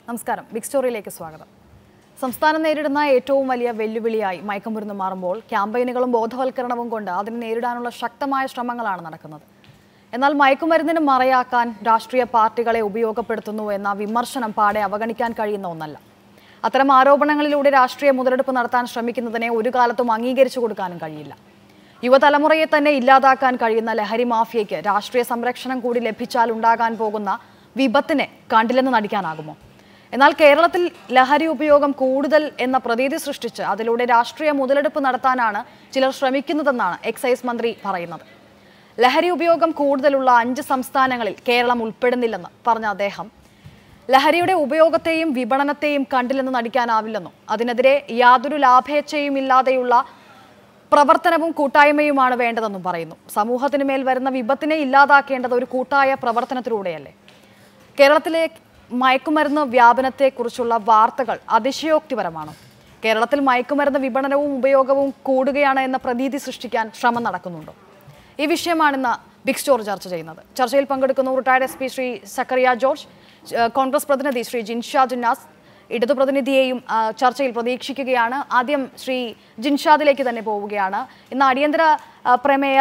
നമസ്കാരം ബിഗ് സ്റ്റോറിയിലേക്ക് സ്വാഗതം സംസ്ഥാനം നേരിടുന്ന ഏറ്റവും വലിയ വെല്ലുവിളിയായി മയക്കുമരുന്ന് മാറുമ്പോൾ ക്യാമ്പയിനുകളും ബോധവൽക്കരണവും കൊണ്ട് അതിനെ നേരിടാനുള്ള ശക്തമായ ശ്രമങ്ങളാണ് നടക്കുന്നത് എന്നാൽ മയക്കുമരുന്നിന് മറയാക്കാൻ രാഷ്ട്രീയ പാർട്ടികളെ ഉപയോഗപ്പെടുത്തുന്നു എന്ന വിമർശനം പാടെ അവഗണിക്കാൻ കഴിയുന്ന ഒന്നല്ല അത്തരം ആരോപണങ്ങളിലൂടെ രാഷ്ട്രീയ മുതലെടുപ്പ് നടത്താൻ ശ്രമിക്കുന്നതിനെ ഒരു കാലത്തും അംഗീകരിച്ചു കൊടുക്കാനും കഴിയില്ല യുവതലമുറയെ തന്നെ ഇല്ലാതാക്കാൻ കഴിയുന്ന ലഹരി മാഫിയയ്ക്ക് രാഷ്ട്രീയ സംരക്ഷണം കൂടി ലഭിച്ചാൽ ഉണ്ടാകാൻ പോകുന്ന വിപത്തിനെ കണ്ടില്ലെന്ന് നടിക്കാനാകുമോ എന്നാൽ കേരളത്തിൽ ലഹരി ഉപയോഗം കൂടുതൽ എന്ന പ്രതീതി സൃഷ്ടിച്ച് അതിലൂടെ രാഷ്ട്രീയ മുതലെടുപ്പ് നടത്താനാണ് ചിലർ ശ്രമിക്കുന്നതെന്നാണ് എക്സൈസ് മന്ത്രി പറയുന്നത് ലഹരി ഉപയോഗം കൂടുതലുള്ള അഞ്ച് സംസ്ഥാനങ്ങളിൽ കേരളം ഉൾപ്പെടുന്നില്ലെന്ന് പറഞ്ഞ അദ്ദേഹം ലഹരിയുടെ ഉപയോഗത്തെയും വിപണനത്തെയും കണ്ടില്ലെന്ന് നടിക്കാനാവില്ലെന്നും അതിനെതിരെ യാതൊരു ലാഭേച്ഛയും ഇല്ലാതെയുള്ള പ്രവർത്തനവും കൂട്ടായ്മയുമാണ് വേണ്ടതെന്നും പറയുന്നു സമൂഹത്തിന് മേൽ വരുന്ന വിപത്തിനെ ഇല്ലാതാക്കേണ്ടത് ഒരു കൂട്ടായ പ്രവർത്തനത്തിലൂടെയല്ലേ കേരളത്തിലെ മയക്കുമരുന്ന് വ്യാപനത്തെക്കുറിച്ചുള്ള വാർത്തകൾ അതിശയോക്തിപരമാണ് കേരളത്തിൽ മയക്കുമരുന്ന് വിപണനവും ഉപയോഗവും കൂടുകയാണ് എന്ന പ്രതീതി സൃഷ്ടിക്കാൻ ശ്രമം നടക്കുന്നുണ്ടോ ഈ വിഷയമാണ് ഇന്ന് ബിഗ് സ്റ്റോർ ചർച്ച ചെയ്യുന്നത് ചർച്ചയിൽ പങ്കെടുക്കുന്ന retired S P Shri Zacharia George ഏഹ് കോൺഗ്രസ് പ്രതിനിധി ശ്രീ ജിൻഷാ ജുന്നാസ് ഇടതു പ്രതിനിധിയെയും ആ, ചർച്ചയിൽ പ്രതീക്ഷിക്കുകയാണ് ആദ്യം ശ്രീ ജിൻഷാദിലേക്ക് തന്നെ പോവുകയാണ് ഇന്ന് അടിയന്തര ആ, പ്രമേയ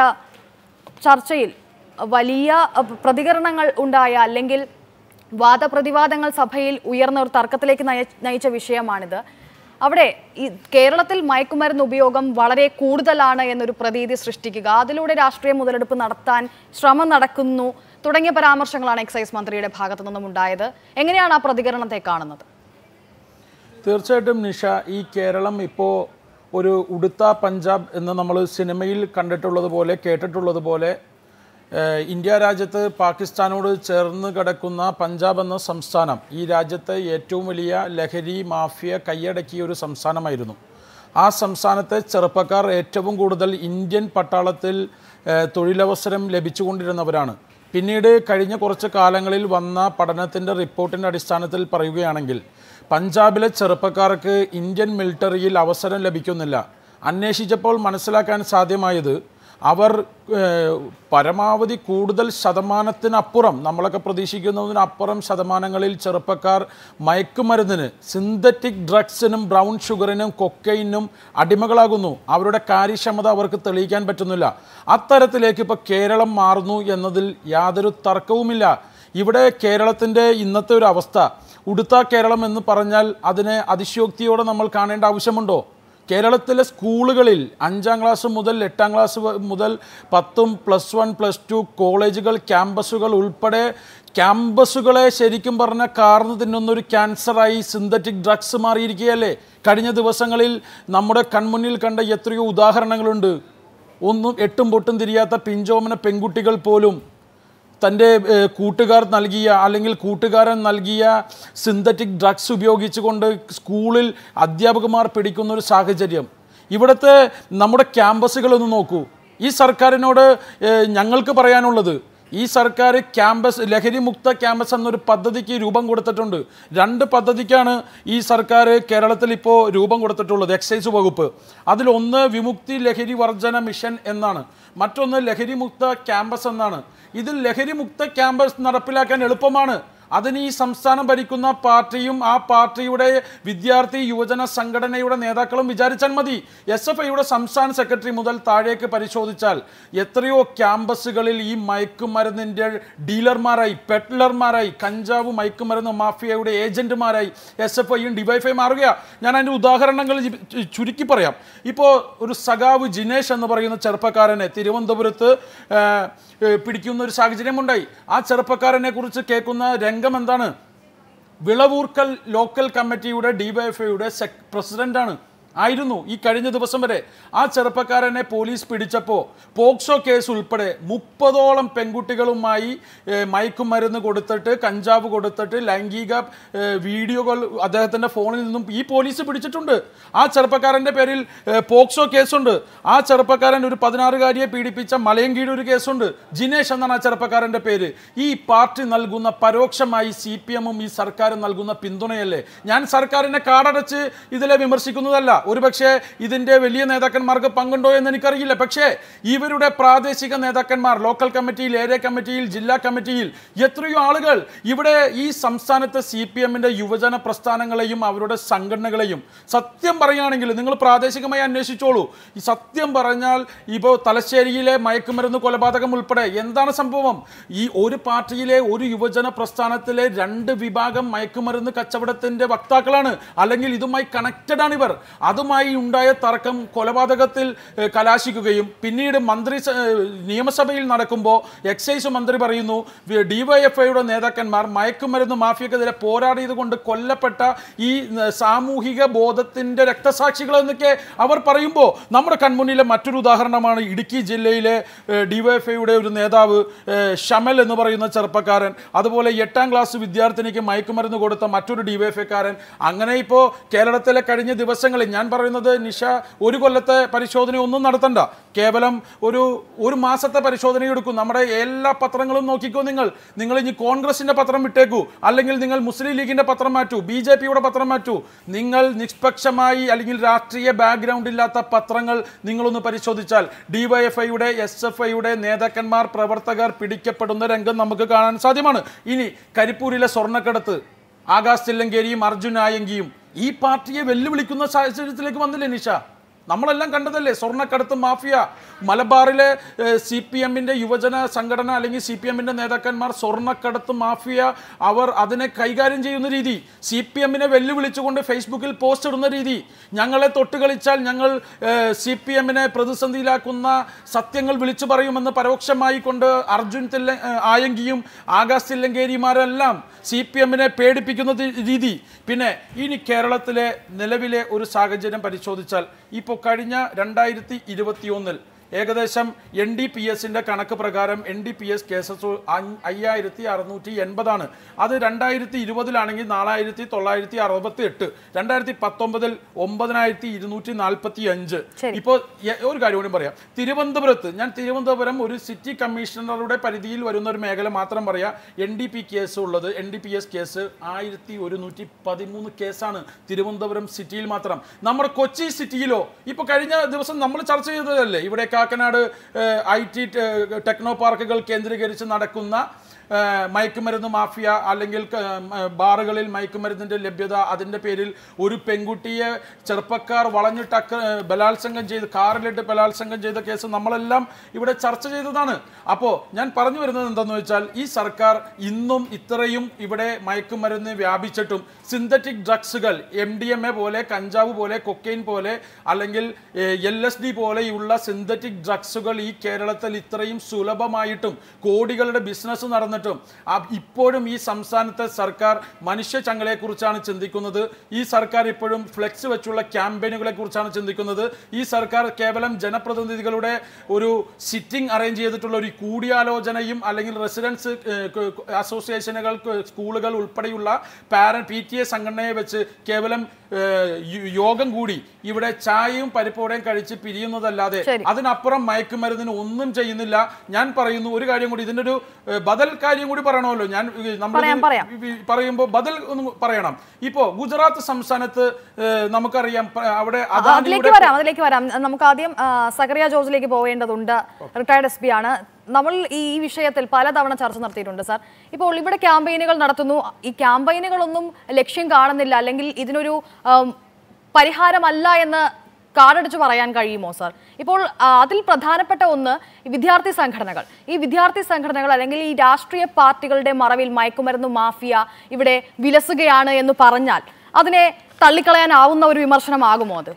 ചർച്ചയിൽ വലിയ അഹ്, പ്രതികരണങ്ങൾ ഉണ്ടായ അല്ലെങ്കിൽ വാദപ്രതിവാദങ്ങൾ സഭയിൽ ഉയർന്ന ഒരു തർക്കത്തിലേക്ക് നയ- നയിച്ച വിഷയമാണിത് അവിടെ ഈ കേരളത്തിൽ മയക്കുമരുന്ന് ഉപയോഗം വളരെ കൂടുതലാണ് എന്നൊരു പ്രതീതി സൃഷ്ടിക്കുക അതിലൂടെ രാഷ്ട്രീയ മുതലെടുപ്പ് നടത്താൻ ശ്രമം നടക്കുന്നു തുടങ്ങിയ പരാമർശങ്ങളാണ് എക്സൈസ് മന്ത്രിയുടെ ഭാഗത്തു നിന്നും ഉണ്ടായത് എങ്ങനെയാണ് ആ പ്രതികരണത്തെ കാണുന്നത് തീർച്ചയായിട്ടും നിഷ ഈ കേരളം ഇപ്പോൾ ഒരു ഉടുത്ത പഞ്ചാബ് എന്ന് നമ്മൾ സിനിമയിൽ കണ്ടിട്ടുള്ളത് പോലെ കേട്ടിട്ടുള്ളത് പോലെ ഏഹ്, ഇന്ത്യ രാജ്യത്ത് പാകിസ്ഥാനോട് ചേർന്ന് കിടക്കുന്ന പഞ്ചാബ് എന്ന സംസ്ഥാനം ഈ രാജ്യത്തെ ഏറ്റവും വലിയ ലഹരി മാഫിയ കൈയടക്കിയ ഒരു സംസ്ഥാനമായിരുന്നു ആ സംസ്ഥാനത്തെ ചെറുപ്പക്കാർ ഏറ്റവും കൂടുതൽ ഇന്ത്യൻ പട്ടാളത്തിൽ ഏഹ്, തൊഴിലവസരം ലഭിച്ചുകൊണ്ടിരുന്നവരാണ് പിന്നീട് കഴിഞ്ഞ കുറച്ച് കാലങ്ങളിൽ വന്ന പഠനത്തിൻ്റെ റിപ്പോർട്ടിൻ്റെ അടിസ്ഥാനത്തിൽ പറയുകയാണെങ്കിൽ പഞ്ചാബിലെ ചെറുപ്പക്കാർക്ക് ഇന്ത്യൻ മിലിറ്ററിയിൽ അവസരം ലഭിക്കുന്നില്ല അന്വേഷിച്ചപ്പോൾ മനസ്സിലാക്കാൻ സാധ്യമായത് അവർ ഏഹ്, പരമാവധി കൂടുതൽ ശതമാനത്തിനപ്പുറം നമ്മളൊക്കെ പ്രതീക്ഷിക്കുന്നതിനപ്പുറം ശതമാനങ്ങളിൽ ചെറുപ്പക്കാർ മയക്കുമരുന്നിന് സിന്തറ്റിക് ഡ്രഗ്സിനും ബ്രൗൺ ഷുഗറിനും കൊക്കൈനും അടിമകളാകുന്നു അവരുടെ കാര്യക്ഷമത അവർക്ക് തെളിയിക്കാൻ പറ്റുന്നില്ല അത്തരത്തിലേക്ക് ഇപ്പോൾ കേരളം മാറുന്നു എന്നതിൽ യാതൊരു തർക്കവുമില്ല ഇവിടെ കേരളത്തിൻ്റെ ഇന്നത്തെ ഒരു അവസ്ഥ ഉടുത്ത കേരളം എന്ന് പറഞ്ഞാൽ അതിനെ അതിശയോക്തിയോടെ നമ്മൾ കാണേണ്ട ആവശ്യമുണ്ടോ കേരളത്തിലെ സ്കൂളുകളിൽ അഞ്ചാം ക്ലാസ് മുതൽ എട്ടാം ക്ലാസ് വ- മുതൽ പത്തും പ്ലസ് വൺ പ്ലസ് ടു കോളേജുകൾ ക്യാമ്പസുകൾ ഉൾപ്പെടെ ക്യാമ്പസുകളെ ശരിക്കും പറഞ്ഞ കാർന്ന് തിന്നുന്ന ഒരു ക്യാൻസറായി സിന്തറ്റിക് ഡ്രഗ്സ് മാറിയിരിക്കുകയല്ലേ കഴിഞ്ഞ ദിവസങ്ങളിൽ നമ്മുടെ കൺമുന്നിൽ കണ്ട എത്രയോ ഉദാഹരണങ്ങളുണ്ട് ഒന്നും എട്ടും പൊട്ടും തിരിയാത്ത പിഞ്ചോമന പെൺകുട്ടികൾ പോലും തൻ്റെ ഏഹ്, കൂട്ടുകാർ നൽകിയ അല്ലെങ്കിൽ കൂട്ടുകാരൻ നൽകിയ സിന്തറ്റിക് ഡ്രഗ്സ് ഉപയോഗിച്ചുകൊണ്ട് സ്കൂളിൽ അധ്യാപകന്മാർ പിടിക്കുന്ന ഒരു സാഹചര്യം ഇവിടുത്തെ നമ്മുടെ ക്യാമ്പസുകളൊന്ന് നോക്കൂ ഈ സർക്കാരിനോട് ഏഹ്, ഞങ്ങൾക്ക് പറയാനുള്ളത് ഈ സർക്കാർ ക്യാമ്പസ് ലഹരി മുക്ത ക്യാമ്പസ് എന്നൊരു പദ്ധതിക്ക് രൂപം കൊടുത്തിട്ടുണ്ട് രണ്ട് പദ്ധതിക്കാണ് ഈ സർക്കാർ കേരളത്തിൽ ഇപ്പോൾ രൂപം കൊടുത്തിട്ടുള്ളത് എക്സൈസ് വകുപ്പ് അതിലൊന്ന് വിമുക്തി ലഹരി വർജന മിഷൻ എന്നാണ് മറ്റൊന്ന് ലഹരി മുക്ത ക്യാമ്പസ് എന്നാണ് ഇതിൽ ലഹരി മുക്ത ക്യാമ്പസ് നടപ്പിലാക്കാൻ എളുപ്പമാണ് അതിന് ഈ സംസ്ഥാനം ഭരിക്കുന്ന പാർട്ടിയും ആ പാർട്ടിയുടെ വിദ്യാർത്ഥി യുവജന സംഘടനയുടെ നേതാക്കളും വിചാരിച്ചാൽ മതി എസ് എഫ് ഐയുടെ സംസ്ഥാന സെക്രട്ടറി മുതൽ താഴേക്ക് പരിശോധിച്ചാൽ എത്രയോ ക്യാമ്പസുകളിൽ ഈ മയക്കുമരുന്നിൻ്റെ ഡീലർമാരായി പെട്ലർമാരായി കഞ്ചാവ് മയക്കുമരുന്ന് മാഫിയയുടെ ഏജന്റുമാരായി എസ് എഫ് ഐയും ഡിവൈഫൈ മാറുകയാണ് ഞാൻ അതിൻ്റെ ഉദാഹരണങ്ങൾ ചു- ചു- ചുരുക്കി പറയാം ഇപ്പോൾ ഒരു സഖാവ് ജിനേഷ് എന്ന് പറയുന്ന ചെറുപ്പക്കാരനെ തിരുവനന്തപുരത്ത് ആ, ഏ, പിടിക്കുന്ന ഒരു സാഹചര്യമുണ്ടായി ആ ചെറുപ്പക്കാരനെ കുറിച്ച് കേൾക്കുന്ന രംഗം എന്താണ് വിളവൂർക്കൽ ലോക്കൽ കമ്മിറ്റിയുടെ ഡിവൈഎഫ്ഐയുടെ സെക് പ്രസിഡന്റാണ് ആയിരുന്നു ഈ കഴിഞ്ഞ ദിവസം വരെ ആ ചെറുപ്പക്കാരനെ പോലീസ് പിടിച്ചപ്പോൾ പോക്സോ കേസ് ഉൾപ്പെടെ മുപ്പതോളം പെൺകുട്ടികളുമായി ഏഹ്, മയക്കുമരുന്ന് കൊടുത്തിട്ട് കഞ്ചാവ് കൊടുത്തിട്ട് ലൈംഗിക ഏഹ്, വീഡിയോകൾ അദ്ദേഹത്തിൻ്റെ ഫോണിൽ നിന്നും ഈ പോലീസ് പിടിച്ചിട്ടുണ്ട് ആ ചെറുപ്പക്കാരൻ്റെ പേരിൽ ഏഹ്, പോക്സോ കേസുണ്ട് ആ ചെറുപ്പക്കാരൻ ഒരു പതിനാറുകാരിയെ പീഡിപ്പിച്ച മലയങ്കീട് ഒരു കേസുണ്ട് ജിനേഷ് എന്നാണ് ആ ചെറുപ്പക്കാരൻ്റെ പേര് ഈ പാർട്ടി നൽകുന്ന പരോക്ഷമായി സി പി എമ്മും ഈ സർക്കാരും നൽകുന്ന പിന്തുണയല്ലേ ഞാൻ സർക്കാരിനെ കാടടച്ച് ഇതിലെ വിമർശിക്കുന്നതല്ല ഒരുപക്ഷെ ഇതിന്റെ വലിയ നേതാക്കന്മാർക്ക് പങ്കുണ്ടോ എന്ന് എനിക്കറിയില്ല പക്ഷേ ഇവരുടെ പ്രാദേശിക നേതാക്കന്മാർ ലോക്കൽ കമ്മിറ്റിയിൽ ഏരിയ കമ്മിറ്റിയിൽ ജില്ലാ കമ്മിറ്റിയിൽ എത്രയോ ആളുകൾ ഇവിടെ ഈ സംസ്ഥാനത്തെ സി പി എമ്മിന്റെ യുവജന പ്രസ്ഥാനങ്ങളെയും അവരുടെ സംഘടനകളെയും സത്യം പറയുകയാണെങ്കിൽ നിങ്ങൾ പ്രാദേശികമായി അന്വേഷിച്ചോളൂ ഈ സത്യം പറഞ്ഞാൽ ഇപ്പോൾ തലശ്ശേരിയിലെ മയക്കുമരുന്ന് കൊലപാതകം ഉൾപ്പെടെ എന്താണ് സംഭവം ഈ ഒരു പാർട്ടിയിലെ ഒരു യുവജന പ്രസ്ഥാനത്തിലെ രണ്ട് വിഭാഗം മയക്കുമരുന്ന് കച്ചവടത്തിന്റെ വക്താക്കളാണ് അല്ലെങ്കിൽ ഇതുമായി കണക്റ്റഡ് ആണ് ഇവർ അതുമായി ഉണ്ടായ തർക്കം കൊലപാതകത്തിൽ ഏഹ്, കലാശിക്കുകയും പിന്നീട് മന്ത്രി സ- ഏഹ്, നിയമസഭയിൽ നടക്കുമ്പോൾ എക്സൈസ് മന്ത്രി പറയുന്നു ഡിവൈഎഫ്ഐയുടെ നേതാക്കന്മാർ മയക്കുമരുന്ന് മാഫിയക്കെതിരെ പോരാടിയത് കൊണ്ട് കൊല്ലപ്പെട്ട ഈ ഏഹ്, സാമൂഹിക ബോധത്തിന്റെ രക്തസാക്ഷികൾ എന്നൊക്കെ അവർ പറയുമ്പോൾ നമ്മുടെ കൺമുന്നിലെ മറ്റൊരു ഉദാഹരണമാണ് ഇടുക്കി ജില്ലയിലെ ഡിവൈഎഫ്ഐയുടെ ഒരു നേതാവ് ഏഹ്, ഷമൽ എന്ന് പറയുന്ന ചെറുപ്പക്കാരൻ അതുപോലെ എട്ടാം ക്ലാസ് വിദ്യാർത്ഥിനിക്ക് മയക്കുമരുന്ന് കൊടുത്ത മറ്റൊരു ഡിവൈഎഫ്ഐക്കാരൻ അങ്ങനെ ഇപ്പോൾ കേരളത്തിലെ കഴിഞ്ഞ ദിവസങ്ങളിൽ ഞാൻ പറയുന്നത് നിഷ ഒരു കൊല്ലത്തെ പരിശോധന ഒന്നും നടത്തണ്ട കേവലം ഒരു ഒരു മാസത്തെ പരിശോധന എടുക്കും നമ്മുടെ എല്ലാ പത്രങ്ങളും നോക്കിക്കോ നിങ്ങൾ നിങ്ങൾ ഇനി കോൺഗ്രസിന്റെ പത്രം വിട്ടേക്കൂ അല്ലെങ്കിൽ നിങ്ങൾ മുസ്ലിം ലീഗിന്റെ പത്രം മാറ്റൂ ബി ജെ പിയുടെ പത്രം മാറ്റൂ നിങ്ങൾ നിഷ്പക്ഷമായി അല്ലെങ്കിൽ രാഷ്ട്രീയ ബാക്ക്ഗ്രൗണ്ട് ഇല്ലാത്ത പത്രങ്ങൾ നിങ്ങളൊന്ന് പരിശോധിച്ചാൽ ഡിവൈഎഫ്ഐയുടെ എസ് എഫ് ഐയുടെ നേതാക്കന്മാർ പ്രവർത്തകർ പിടിക്കപ്പെടുന്ന രംഗം നമുക്ക് കാണാൻ സാധ്യമാണ് ഇനി കരിപ്പൂരിലെ സ്വർണ്ണക്കടത്ത് ആകാശ് തില്ലങ്കേരിയും അർജുൻ ആയങ്കിയും ഈ പാർട്ടിയെ വെല്ലുവിളിക്കുന്ന സാഹചര്യത്തിലേക്ക് വന്നില്ലേ നിഷ നമ്മളെല്ലാം കണ്ടതല്ലേ സ്വർണ്ണക്കടത്ത് മാഫിയ മലബാറിലെ സി പി എമ്മിൻ്റെ യുവജന സംഘടന അല്ലെങ്കിൽ സി പി എമ്മിൻ്റെ നേതാക്കന്മാർ സ്വർണ്ണക്കടത്ത് മാഫിയ അവർ അതിനെ കൈകാര്യം ചെയ്യുന്ന രീതി സി പി എമ്മിനെ വെല്ലുവിളിച്ചുകൊണ്ട് ഫേസ്ബുക്കിൽ പോസ്റ്റ് ഇടുന്ന രീതി ഞങ്ങളെ തൊട്ട് കളിച്ചാൽ ഞങ്ങൾ സി പി എമ്മിനെ പ്രതിസന്ധിയിലാക്കുന്ന സത്യങ്ങൾ വിളിച്ചു പറയുമെന്ന് പരോക്ഷമായി കൊണ്ട് അർജുൻ തില്ല ഏഹ്, ആയങ്കിയും ആകാശ് തില്ലങ്കേരിമാരെല്ലാം സി പി എമ്മിനെ പേടിപ്പിക്കുന്ന തി- രീതി പിന്നെ ഇനി കേരളത്തിലെ നിലവിലെ ഒരു സാഹചര്യം പരിശോധിച്ചാൽ ഇപ്പോൾ കഴിഞ്ഞ രണ്ടായിരത്തി ഇരുപത്തിയൊന്നിൽ ഏകദേശം എൻ ഡി പി എസിൻ്റെ കണക്ക് പ്രകാരം N D P S cases അയ്യായിരത്തി അറുന്നൂറ്റി എൺപതാണ് അത് രണ്ടായിരത്തി ഇരുപതിലാണെങ്കിൽ നാലായിരത്തി തൊള്ളായിരത്തി അറുപത്തി എട്ട് രണ്ടായിരത്തി പത്തൊമ്പതിൽ ഒമ്പതിനായിരത്തി ഇരുന്നൂറ്റി നാൽപ്പത്തി അഞ്ച് ശരി. ഇപ്പോൾ യ- ഒരു കാര്യം കൂടി പറയാം തിരുവനന്തപുരത്ത് ഞാൻ തിരുവനന്തപുരം ഒരു സിറ്റി കമ്മീഷണറുടെ പരിധിയിൽ വരുന്ന ഒരു മേഖല മാത്രം പറയാം എൻ ഡി പി കേസ് ഉള്ളത് N D P S case ആയിരത്തി ഒരുന്നൂറ്റി പതിമൂന്ന് കേസാണ് തിരുവനന്തപുരം സിറ്റിയിൽ മാത്രം നമ്മുടെ കൊച്ചി സിറ്റിയിലോ ഇപ്പോൾ കഴിഞ്ഞ ദിവസം നമ്മൾ ചർച്ച ചെയ്തതല്ലേ ഇവിടെ കാക്കനാട് ഐ ടി ടെക്നോ പാർക്കുകൾ കേന്ദ്രീകരിച്ച് നടക്കുന്ന ഏഹ് മയക്കുമരുന്ന് മാഫിയ അല്ലെങ്കിൽ ക- ഏഹ് ബാറുകളിൽ മയക്കുമരുന്നിൻ്റെ ലഭ്യത അതിൻ്റെ പേരിൽ ഒരു പെൺകുട്ടിയെ ചെറുപ്പക്കാർ വളഞ്ഞിട്ട് അക്ര ഏഹ് ബലാത്സംഗം ചെയ്ത് കാറിലിട്ട് ബലാത്സംഗം ചെയ്ത കേസ് നമ്മളെല്ലാം ഇവിടെ ചർച്ച ചെയ്തതാണ് അപ്പോൾ ഞാൻ പറഞ്ഞു വരുന്നത് എന്താണെന്ന് വെച്ചാൽ ഈ സർക്കാർ ഇന്നും ഇത്രയും ഇവിടെ മയക്കുമരുന്ന് വ്യാപിച്ചിട്ടും സിന്തറ്റിക് ഡ്രഗ്സുകൾ എം ഡി എം എ പോലെ കഞ്ചാവ് പോലെ കൊക്കെയിൻ പോലെ അല്ലെങ്കിൽ എൽ എസ് ഡി പോലെയുള്ള സിന്തറ്റിക് ഡ്രഗ്സുകൾ ഈ കേരളത്തിൽ ഇത്രയും സുലഭമായിട്ടും കോടികളുടെ ബിസിനസ് നടന്നിട്ടും ആ ഇപ്പോഴും ഈ സംസ്ഥാനത്തെ സർക്കാർ മനുഷ്യ ചങ്ങലയെക്കുറിച്ചാണ് ചിന്തിക്കുന്നത് ഈ സർക്കാർ ഇപ്പോഴും ഫ്ലെക്സ് വെച്ചുള്ള ക്യാമ്പയിനുകളെ കുറിച്ചാണ് ചിന്തിക്കുന്നത് ഈ സർക്കാർ കേവലം ജനപ്രതിനിധികളുടെ ഒരു സിറ്റിംഗ് അറേഞ്ച് ചെയ്തിട്ടുള്ള ഒരു കൂടിയാലോചനയും അല്ലെങ്കിൽ റെസിഡൻസ് അസോസിയേഷനുകൾ സ്കൂളുകൾ ഉൾപ്പെടെയുള്ള പാരന്റ് പി ടി എ സംഘടനയെ വെച്ച് കേവലം ഏഹ്, യോ- യോഗം കൂടി ഇവിടെ ചായയും പരിപ്പോടെയും കഴിച്ച് പിരിയുന്നതല്ലാതെ ശരി. അതിനപ്പുറം മയക്കുമരുന്നിന് ഒന്നും ചെയ്യുന്നില്ല ഞാൻ പറയുന്നു ഒരു കാര്യം കൂടി ഇതിന്റെ ഒരു ഏഹ്, ബദൽ കാര്യം കൂടി പറയണമല്ലോ ഞാൻ ഏഹ്, നമ്മൾ പറയാം, ഇത് പറയാം. വി- പറയുമ്പോൾ ബദൽ ഒന്ന് പറയണം ഇപ്പോ ഗുജറാത്ത് സംസ്ഥാനത്ത് ഏഹ്, നമുക്കറിയാം പ- അവിടെ ആ, അതിലേക്ക് അദാനിയുടെ വരാം അതിലേക്ക് വരാം നമുക്ക് ആദ്യം ആ, സക്കറിയ ജോർജിലേക്ക് പോവേണ്ടതുണ്ട് റിട്ടയർഡ് എസ് പി ആണ് നമ്മൾ ഈ ഈ വിഷയത്തിൽ പലതവണ ചർച്ച നടത്തിയിട്ടുണ്ട് സാർ ഇപ്പോൾ ഇവിടെ ക്യാമ്പയിനുകൾ നടത്തുന്നു ഈ ക്യാമ്പയിനുകളൊന്നും ലക്ഷ്യം കാണുന്നില്ല അല്ലെങ്കിൽ ഇതിനൊരു ആം, പരിഹാരമല്ല എന്ന് കാർഡടിച്ച് പറയാൻ കഴിയുമോ സാർ ഇപ്പോൾ ആ, അതിൽ പ്രധാനപ്പെട്ട ഒന്ന് ഈ വിദ്യാർത്ഥി സംഘടനകൾ ഈ വിദ്യാർത്ഥി സംഘടനകൾ അല്ലെങ്കിൽ ഈ രാഷ്ട്രീയ പാർട്ടികളുടെ മറവിൽ മയക്കുമരുന്ന് മാഫിയ ഇവിടെ വിലസുകയാണ് എന്ന് പറഞ്ഞാൽ അതിനെ തള്ളിക്കളയാനാവുന്ന ഒരു വിമർശനമാകുമോ അത്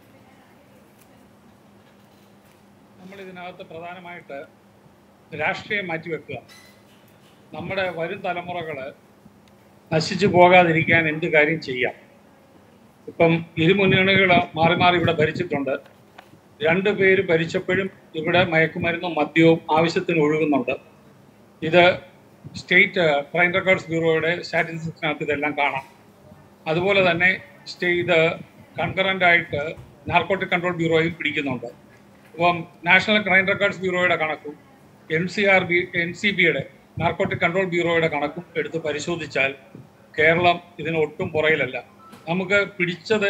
നമ്മൾ ഇതിനകത്ത് പ്രധാനമായിട്ട് രാഷ്ട്രീയം മാറ്റിവെക്കുക നമ്മുടെ വരും തലമുറകൾ നശിച്ചു പോകാതിരിക്കാൻ എന്ത് കാര്യം ചെയ്യാം ഇപ്പം ഇരു മുന്നണികൾ മാറി മാറി ഇവിടെ ഭരിച്ചിട്ടുണ്ട് രണ്ട് പേര് ഭരിച്ചപ്പോഴും ഇവിടെ മയക്കുമരുന്നും മദ്യവും ആവശ്യത്തിന് ഒഴുകുന്നുണ്ട് ഇത് സ്റ്റേറ്റ് ക്രൈം റെക്കോർഡ്സ് ബ്യൂറോയുടെ സ്റ്റാറ്റിസ്റ്റിക്സിനകത്ത് ഇതെല്ലാം കാണാം അതുപോലെ തന്നെ സ്റ്റേ ഇത് കൺകറൻ്റ് ആയിട്ട് നാർക്കോട്ടിക് കൺട്രോൾ ബ്യൂറോയും പിടിക്കുന്നുണ്ട് അപ്പം നാഷണൽ ക്രൈം റെക്കോർഡ്സ് ബ്യൂറോയുടെ കണക്കും N C R B N C ബിയുടെ നാർക്കോട്ടിക് കൺട്രോൾ ബ്യൂറോയുടെ കണക്കും എടുത്ത് പരിശോധിച്ചാൽ കേരളം ഇതിന് ഒട്ടും പുറയിലല്ല നമുക്ക് പിടിച്ചത്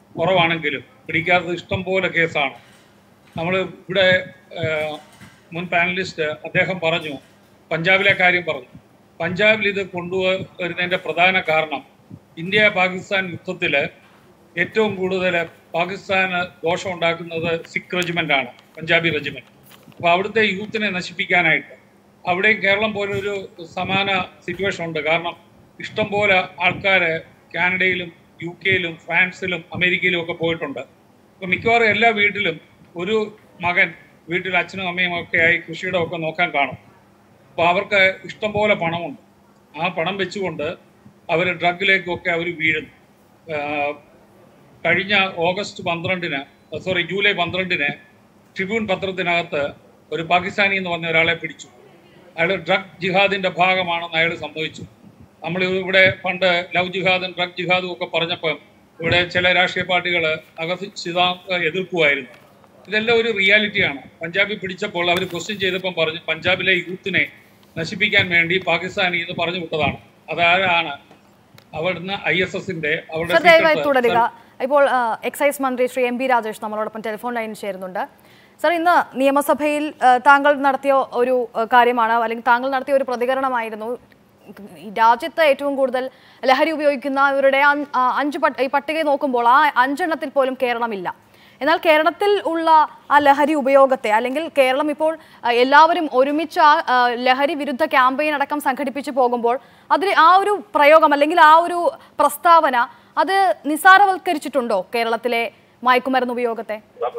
കുറവാണെങ്കിലും പിടിക്കാത്തത് ഇഷ്ടം പോലെ കേസാണ് നമ്മൾ ഇവിടെ ഏഹ്, മുൻ പാനലിസ്റ്റ് അദ്ദേഹം പറഞ്ഞു പഞ്ചാബിലെ കാര്യം പറഞ്ഞു പഞ്ചാബിൽ ഇത് കൊണ്ടുവരുന്നതിന്റെ പ്രധാന കാരണം ഇന്ത്യ പാകിസ്ഥാൻ യുദ്ധത്തിൽ ഏറ്റവും കൂടുതൽ പാകിസ്ഥാന് ദോഷം ഉണ്ടാക്കുന്നത് സിഖ് റെജിമെന്റ് ആണ് പഞ്ചാബി റെജിമെന്റ് അപ്പോൾ അവിടുത്തെ യൂത്തിനെ നശിപ്പിക്കാനായിട്ട് അവിടെയും കേരളം പോലെ ഒരു സമാന സിറ്റുവേഷൻ ഉണ്ട് കാരണം ഇഷ്ടം പോലെ ആൾക്കാർ കാനഡയിലും യു കെയിലും ഫ്രാൻസിലും അമേരിക്കയിലും ഒക്കെ പോയിട്ടുണ്ട് അപ്പോൾ മിക്കവാറും എല്ലാ വീട്ടിലും ഒരു മകൻ വീട്ടിൽ അച്ഛനും അമ്മയും ഒക്കെ ആയി കൃഷിയുടെ ഒക്കെ നോക്കാൻ കാണും അപ്പോൾ അവർക്ക് ഇഷ്ടം പോലെ പണമുണ്ട് ആ പണം വെച്ചുകൊണ്ട് അവർ ഡ്രഗിലേക്കൊക്കെ അവർ വീഴുന്നു ആഹ് കഴിഞ്ഞ ഓഗസ്റ്റ് പന്ത്രണ്ടിന് സോറി ജൂലൈ പന്ത്രണ്ടിന് ട്രിബ്യൂൺ പത്രത്തിനകത്ത് ഒരു പാകിസ്ഥാനി എന്ന് പറഞ്ഞ ഒരാളെ പിടിച്ചു അയാൾ ഡ്രഗ് ജിഹാദിന്റെ ഭാഗമാണെന്ന് അയാൾ സമ്മതിച്ചു നമ്മൾ ഇവിടെ പണ്ട് ലവ് ജിഹാദും ഡ്രഗ് ജിഹാദും ഒക്കെ പറഞ്ഞപ്പോൾ ഇവിടെ ചില രാഷ്ട്രീയ പാർട്ടികൾ അകസിത എതിർക്കുമായിരുന്നു ഇതെല്ലാം ഒരു റിയാലിറ്റിയാണ് പഞ്ചാബിൽ പിടിച്ചപ്പോൾ അവർ ക്വസ്റ്റ്യൻ ചെയ്തപ്പം പറഞ്ഞു പഞ്ചാബിലെ യൂത്തിനെ നശിപ്പിക്കാൻ വേണ്ടി പാകിസ്ഥാനി എന്ന് പറഞ്ഞു വിട്ടതാണ് അതാരാണ് അവിടുന്ന് ഐ എസ് എസിന്റെ അവരുടെ സർ ദയവായി secret- തുടരുക ഇപ്പോൾ ആ, എക്സൈസ് മന്ത്രി ശ്രീ എം പി രാജേഷ് നമ്മളോടൊപ്പം ടെലിഫോൺ ലൈനിൽ ചേരുന്നുണ്ട് സർ ഇന്ന് നിയമസഭയിൽ ആ, താങ്കൾ നടത്തിയ ഒരു ആ, കാര്യമാണ് അല്ലെങ്കിൽ താങ്കൾ നടത്തിയ ഒരു പ്രതികരണമായിരുന്നു ഈ രാജ്യത്ത് ഏറ്റവും കൂടുതൽ ലഹരി ഉപയോഗിക്കുന്നവരുടെ അൻ- ആ, അഞ്ച് പട്ട് ഈ പട്ടിക നോക്കുമ്പോൾ ആ അഞ്ചെണ്ണത്തിൽ പോലും കേരളമില്ല എന്നാൽ കേരളത്തിൽ ഉള്ള ആ ലഹരി ഉപയോഗത്തെ അല്ലെങ്കിൽ കേരളം ഇപ്പോൾ ആ, എല്ലാവരും ഒരുമിച്ച് ആ ആ, ലഹരി വിരുദ്ധ ക്യാമ്പയിൻ അടക്കം സംഘടിപ്പിച്ചു പോകുമ്പോൾ അതിൽ ആ ഒരു പ്രയോഗം അല്ലെങ്കിൽ ആ ഒരു പ്രസ്താവന അത് നിസാരവൽക്കരിച്ചിട്ടുണ്ടോ കേരളത്തിലെ മയക്കുമരുന്ന് ഉപയോഗത്തെ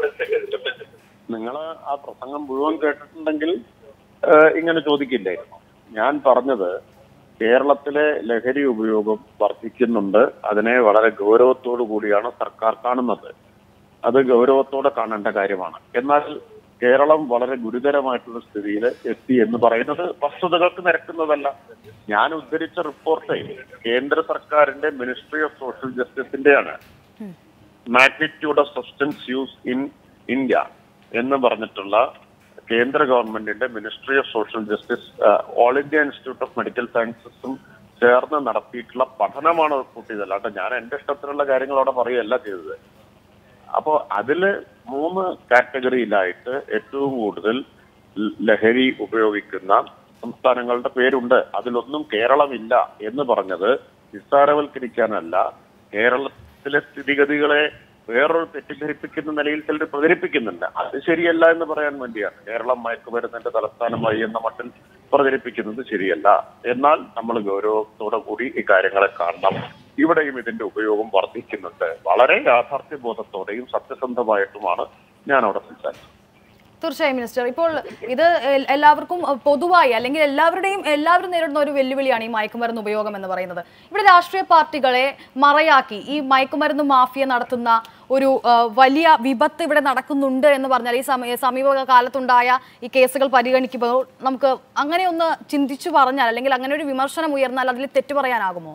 നിങ്ങൾ ആ പ്രസംഗം മുഴുവൻ കേട്ടിട്ടുണ്ടെങ്കിൽ ഏഹ്, ഇങ്ങനെ ചോദിക്കില്ലായിരുന്നു ഞാൻ പറഞ്ഞത് കേരളത്തിലെ ലഹരി ഉപയോഗം വർദ്ധിക്കുന്നുണ്ട് അതിനെ വളരെ ഗൗരവത്തോടു കൂടിയാണ് സർക്കാർ കാണുന്നത് അത് ഗൗരവത്തോടെ കാണേണ്ട കാര്യമാണ് എന്നാൽ കേരളം വളരെ ഗുരുതരമായിട്ടുള്ള സ്ഥിതിയിൽ എത്തി എന്ന് പറയുന്നത് വസ്തുതകൾക്ക് നിരക്കുന്നതല്ല ഞാൻ ഉദ്ധരിച്ച റിപ്പോർട്ട് കേന്ദ്ര സർക്കാരിന്റെ മിനിസ്ട്രി ഓഫ് സോഷ്യൽ ജസ്റ്റിസിന്റെയാണ് magnitude of substance use in India എന്ന് പറഞ്ഞിട്ടുള്ള കേന്ദ്ര ഗവൺമെന്റിന്റെ ministry of social justice All India Institute of Medical സയൻസസും ചേർന്ന് നടത്തിയിട്ടുള്ള പഠനമാണ് റിപ്പോർട്ട് ചെയ്തത് അല്ലാണ്ട് ഞാൻ എന്റെ ഇഷ്ടത്തിലുള്ള കാര്യങ്ങൾ അവിടെ പറയുകയല്ല ചെയ്തത് അപ്പോ അതില് മൂന്ന് കാറ്റഗറിയിലായിട്ട് ഏറ്റവും കൂടുതൽ ല- ലഹരി ഉപയോഗിക്കുന്ന സംസ്ഥാനങ്ങളുടെ പേരുണ്ട് അതിലൊന്നും കേരളമില്ല എന്ന് പറഞ്ഞത് നിസ്സാരവൽക്കരിക്കാനല്ല കേരളത്തിലെ സ്ഥിതിഗതികളെ വേറൊരു തെറ്റിദ്ധരിപ്പിക്കുന്ന നിലയിൽ ചിലർ പ്രചരിപ്പിക്കുന്നുണ്ട് അത് ശരിയല്ല എന്ന് പറയാൻ വേണ്ടിയാണ് കേരളം മയക്കുമരുന്നിന്റെ തലസ്ഥാനമായി എന്ന മട്ടിൽ പ്രചരിപ്പിക്കുന്നത് ശരിയല്ല എന്നാൽ നമ്മൾ ഗൗരവത്തോടെ കൂടി ഈ കാര്യങ്ങളെ കാണണം ഇവിടെയും ഇതിന്റെ ഉപയോഗം വർദ്ധിക്കുന്നുണ്ട് വളരെ യാഥാർത്ഥ്യബോധത്തോടെയും സത്യസന്ധമായിട്ടുമാണ് ഞാൻ അവിടെ സംസാരിച്ചത് തീർച്ചയായും മിനിസ്റ്റർ ഇപ്പോൾ ഇത് എൽ- എല്ലാവർക്കും അഹ്, പൊതുവായി അല്ലെങ്കിൽ എല്ലാവരുടെയും എല്ലാവരും നേരിടുന്ന ഒരു വെല്ലുവിളിയാണ് ഈ മയക്കുമരുന്ന് ഉപയോഗം എന്ന് പറയുന്നത് ഇവിടെ രാഷ്ട്രീയ പാർട്ടികളെ മറയാക്കി ഈ മയക്കുമരുന്ന് മാഫിയ നടത്തുന്ന ഒരു അഹ്, വലിയ വിപത്ത് ഇവിടെ നടക്കുന്നുണ്ട് എന്ന് പറഞ്ഞാൽ ഈ സമയ സമീപ കാലത്തുണ്ടായ ഈ കേസുകൾ പരിഗണിക്കുമ്പോൾ നമുക്ക് അങ്ങനെ ഒന്ന് ചിന്തിച്ചു പറഞ്ഞാൽ അല്ലെങ്കിൽ അങ്ങനെ ഒരു വിമർശനം ഉയർന്നാൽ അതിൽ തെറ്റു പറയാനാകുമോ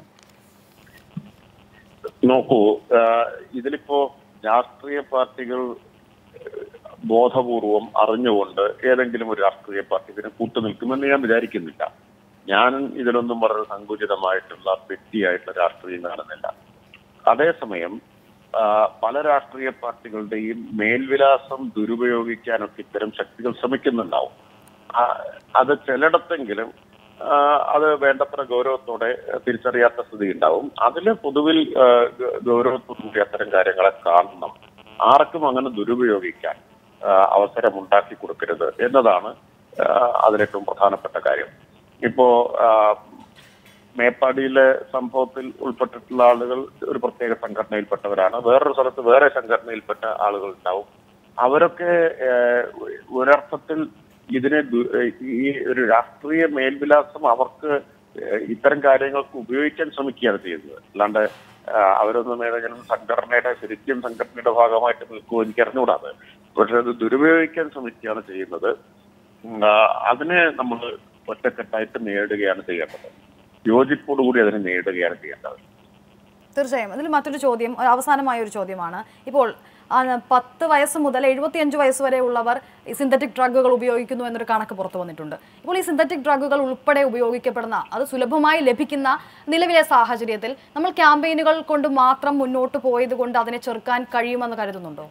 നോക്കൂ ആഹ് ഇതിലിപ്പോ രാഷ്ട്രീയ പാർട്ടികൾ ഏഹ്, ബോധപൂർവം അറിഞ്ഞുകൊണ്ട് ഏതെങ്കിലും ഒരു രാഷ്ട്രീയ പാർട്ടി ഇതിന് കൂട്ടുനിൽക്കുമെന്ന് ഞാൻ വിചാരിക്കുന്നില്ല ഞാൻ ഇതിലൊന്നും വളരെ സങ്കുചിതമായിട്ടുള്ള വ്യക്തിയായിട്ടുള്ള രാഷ്ട്രീയം കാണുന്നില്ല അതേസമയം ആഹ്, പല രാഷ്ട്രീയ പാർട്ടികളുടെയും മേൽവിലാസം ദുരുപയോഗിക്കാനൊക്കെ ഇത്തരം ശക്തികൾ ശ്രമിക്കുന്നുണ്ടാവും ആ, അത് ചിലയിടത്തെങ്കിലും ആ, അത് വേണ്ടത്ര ഗൗരവത്തോടെ തിരിച്ചറിയാത്ത സ്ഥിതി ഉണ്ടാവും അതിൽ പൊതുവിൽ ആ, ഗ- ഗൗരവത്തോടുകൂടി അത്തരം കാര്യങ്ങളെ കാണണം ആർക്കും അങ്ങനെ ദുരുപയോഗിക്കാൻ ആ, അവസരം ഉണ്ടാക്കി കൊടുക്കരുത് എന്നതാണ് ആ, അതിലേറ്റവും പ്രധാനപ്പെട്ട കാര്യം ഇപ്പോ ആ, മേപ്പാടിയിലെ സംഭവത്തിൽ ഉൾപ്പെട്ടിട്ടുള്ള ആളുകൾ ഒരു പ്രത്യേക സംഘടനയിൽപ്പെട്ടവരാണ് വേറൊരു സ്ഥലത്ത് വേറെ സംഘടനയിൽപ്പെട്ട ആളുകൾ ഉണ്ടാവും അവരൊക്കെ ഏഹ്, ഒരർത്ഥത്തിൽ ഇതിനെ ദു- ഏഹ്, ഈ ഒരു രാഷ്ട്രീയ മേൽവിലാസം അവർക്ക് ഏഹ്, ഇത്തരം കാര്യങ്ങൾക്ക് ഉപയോഗിക്കാൻ ശ്രമിക്കുകയാണ് ചെയ്യുന്നത് അല്ലാണ്ട് ആഹ്, അവരൊന്നും ഏതെങ്കിലും സംഘടനയുടെ ശരിക്കും സംഘടനയുടെ ഭാഗമായിട്ട് നിൽക്കുമോ എനിക്ക് അറിഞ്ഞുകൂടാതെ പക്ഷെ അത് ദുരുപയോഗിക്കാൻ ശ്രമിക്കുകയാണ് ചെയ്യുന്നത് ഉം, ആഹ്, അതിനെ നമ്മൾ ഒറ്റക്കെട്ടായിട്ട് നേടുകയാണ് ചെയ്യേണ്ടത് യോജിപ്പോടുകൂടി അതിനെ നേടുകയാണ് ചെയ്യേണ്ടത് തീർച്ചയായും അതിൽ മറ്റൊരു ചോദ്യം ഒരു അവസാനമായ ഒരു ചോദ്യമാണ് ഇപ്പോൾ ആ, പത്ത് വയസ്സ് മുതൽ എഴുപത്തിയഞ്ച് വയസ്സ് വരെ ഉള്ളവർ ഈ സിന്തറ്റിക് ഡ്രഗുകൾ ഉപയോഗിക്കുന്നു എന്നൊരു കണക്ക് പുറത്തു വന്നിട്ടുണ്ട് ഇപ്പോൾ ഈ സിന്തറ്റിക് ഡ്രഗുകൾ ഉൾപ്പെടെ ഉപയോഗിക്കപ്പെടുന്ന അത് സുലഭമായി ലഭിക്കുന്ന നിലവിലെ സാഹചര്യത്തിൽ നമ്മൾ ക്യാമ്പയിനുകൾ കൊണ്ട് മാത്രം മുന്നോട്ട് പോയത് കൊണ്ട് അതിനെ ചെറുക്കാൻ കഴിയുമെന്ന് കരുതുന്നുണ്ടോ